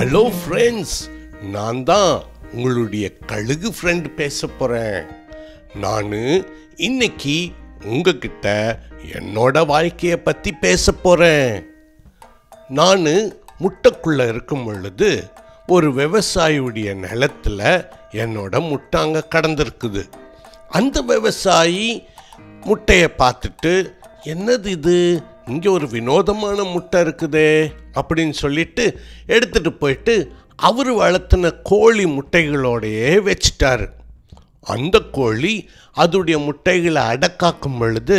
hello friends நான் தான் உங்களுடைய கழுகு ஃப்ரெண்ட் பேச போகிறேன் நான் இன்னைக்கு உங்ககிட்ட என்னோட வாழ்க்கையை பற்றி பேச போகிறேன் நான் முட்டைக்குள்ளே இருக்கும் பொழுது ஒரு விவசாயியுடைய நிலத்துல என்னோட முட்டை அங்கே கடந்திருக்குது அந்த விவசாயி முட்டையை பார்த்துட்டு என்னது இது இங்கே ஒரு வினோதமான முட்டை இருக்குதே அப்படின்னு சொல்லிட்டு எடுத்துட்டு போயிட்டு அவர் வளர்த்தின கோழி முட்டைகளோடையே வச்சிட்டாரு அந்த கோழி அதோடைய முட்டைகளை அடக்காக்கும் பொழுது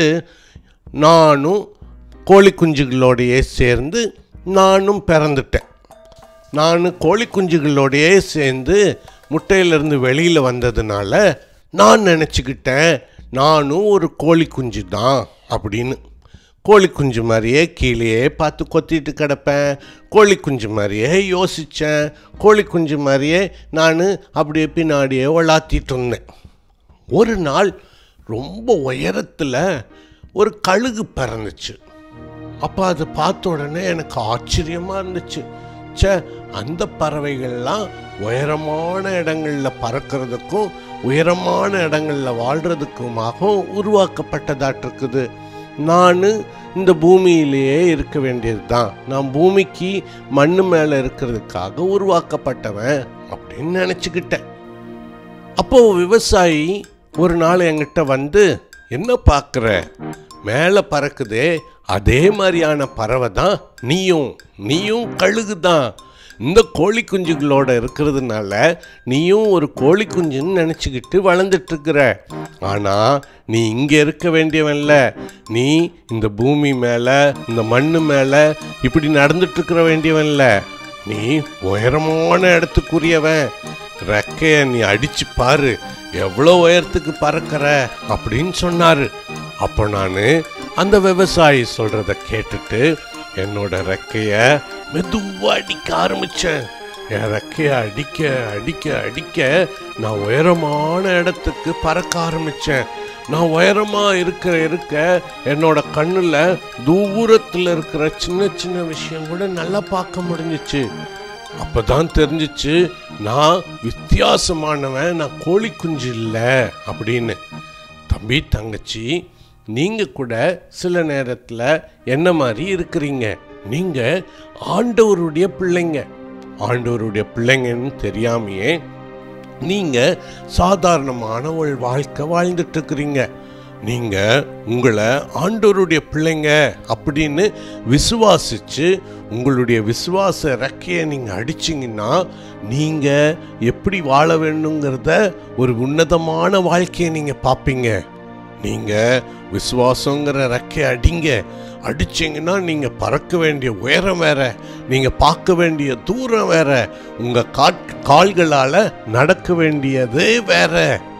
நானும் கோழி குஞ்சுகளோடையே சேர்ந்து நானும் பிறந்துட்டேன் நான் கோழி குஞ்சுகளோடையே சேர்ந்து முட்டையிலிருந்து வெளியில் வந்ததுனால நான் நினச்சிக்கிட்டேன் நானும் ஒரு கோழி குஞ்சு தான் அப்படின்னு கோழி குஞ்சு மாதிரியே கீழேயே பார்த்து கொத்திட்டு கிடப்பேன் கோழி குஞ்சு மாதிரியே யோசித்தேன் கோழி குஞ்சு மாதிரியே நான் அப்படியே பின்னாடியே விளாத்திட்டு இருந்தேன் ஒரு நாள் ரொம்ப உயரத்தில் ஒரு கழுகு பிறந்துச்சு அப்போ அதை பார்த்த உடனே எனக்கு ஆச்சரியமாக இருந்துச்சு ச்சே அந்த பறவைகள்லாம் உயரமான இடங்களில் பறக்கிறதுக்கும் உயரமான இடங்களில் வாழ்கிறதுக்குமாகவும் உருவாக்கப்பட்டதாட்டிருக்குது நான் இந்த பூமியிலேயே இருக்க வேண்டியது தான் நான் பூமிக்கு மண்ணு மேலே இருக்கிறதுக்காக உருவாக்கப்பட்டவன் அப்படின்னு நினச்சிக்கிட்டேன் அப்போ விவசாயி ஒரு நாள் என்கிட்ட வந்து என்ன பார்க்குற மேலே பறக்குதே அதே மாதிரியான பறவை தான் நீயும் நீயும் கழுகு தான் இந்த கோழி குஞ்சுகளோட இருக்கிறதுனால நீயும் ஒரு கோழி குஞ்சுன்னு நினச்சிக்கிட்டு வளர்ந்துட்டுருக்குற ஆனால் நீ இங்கே இருக்க வேண்டியவன்ல நீ இந்த பூமி மேலே இந்த மண்ணு மேலே இப்படி நடந்துட்டுருக்கிற வேண்டியவன்ல நீ உயரமான இடத்துக்குரியவன் ரெக்கைய நீ அடிச்சு பாரு எவ்வளோ உயரத்துக்கு பறக்கிற அப்படின்னு சொன்னாரு அப்போ நான் அந்த விவசாயி சொல்றத கேட்டுட்டு என்னோட ரெக்கைய மெதுவா அடிக்க ஆரம்பிச்சேன் என் ரெக்கைய அடிக்க அடிக்க அடிக்க நான் உயரமான இடத்துக்கு பறக்க ஆரம்பிச்சேன் நான் உயரமா இருக்கிற இருக்க என்னோட கண்ணுல தூரத்துல இருக்கிற சின்ன சின்ன விஷயம் கூட நல்லா பார்க்க முடிஞ்சிச்சு அப்பதான் தெரிஞ்சிச்சு நான் வித்தியாசமானவன் நான் கோழி குஞ்சு இல்லை அப்படின்னு தம்பி தங்கச்சி நீங்க கூட சில நேரத்தில் என்ன மாதிரி இருக்கிறீங்க நீங்க ஆண்டவருடைய பிள்ளைங்க ஆண்டவருடைய பிள்ளைங்கன்னு தெரியாமையே நீங்க சாதாரணமான ஒரு வாழ்க்கை வாழ்ந்துட்டு இருக்கிறீங்க நீங்க உங்களை ஆண்டவருடைய பிள்ளைங்க அப்படின்னு விசுவாசிச்சு உங்களுடைய விசுவாச ரெக்கையை நீங்க அடிச்சிங்கன்னா நீங்க எப்படி வாழ வேணுங்கிறத ஒரு உன்னதமான வாழ்க்கையை நீங்க பார்ப்பீங்க நீங்க விசுவாசங்கிற ரெக்கை அடிங்க அடிச்சிங்கன்னா நீங்க பறக்க வேண்டிய உயரம் வேற நீங்க பார்க்க வேண்டிய தூரம் வேற உங்க காட் கால்களால நடக்க வேண்டியதே வேற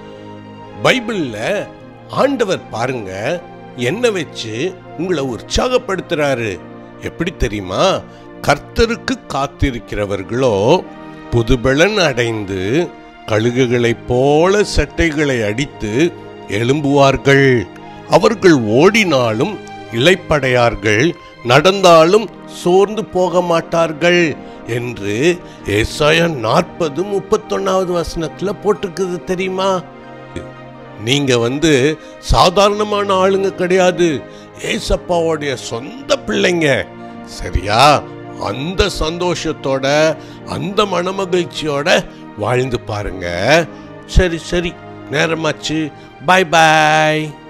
பைபிள்ல ஆண்டவர் பாருங்க என்ன வச்சு உங்களை உற்சாகப்படுத்துறாரு எப்படி தெரியுமா கர்த்தருக்கு காத்திருக்கிறவர்களோ புதுபலன் அடைந்து கழுகுகளைப் போல சட்டைகளை அடித்து எழும்புவார்கள் அவர்கள் ஓடினாலும் இளைப்படையார்கள் நடந்தாலும் சோர்ந்து போக மாட்டார்கள் என்று ஏசாயா நாற்பது முப்பத்தொன்னாவது வசனத்துல போட்டிருக்குது தெரியுமா நீங்க வந்து சாதாரணமான ஆளுங்க கிடையாது ஏசப்பாவுடைய சொந்த பிள்ளைங்க சரியா அந்த சந்தோஷத்தோட அந்த மனமகிழ்ச்சியோட வாழ்ந்து பாருங்க சரி சரி நேரமாச்சு பாய் பாய்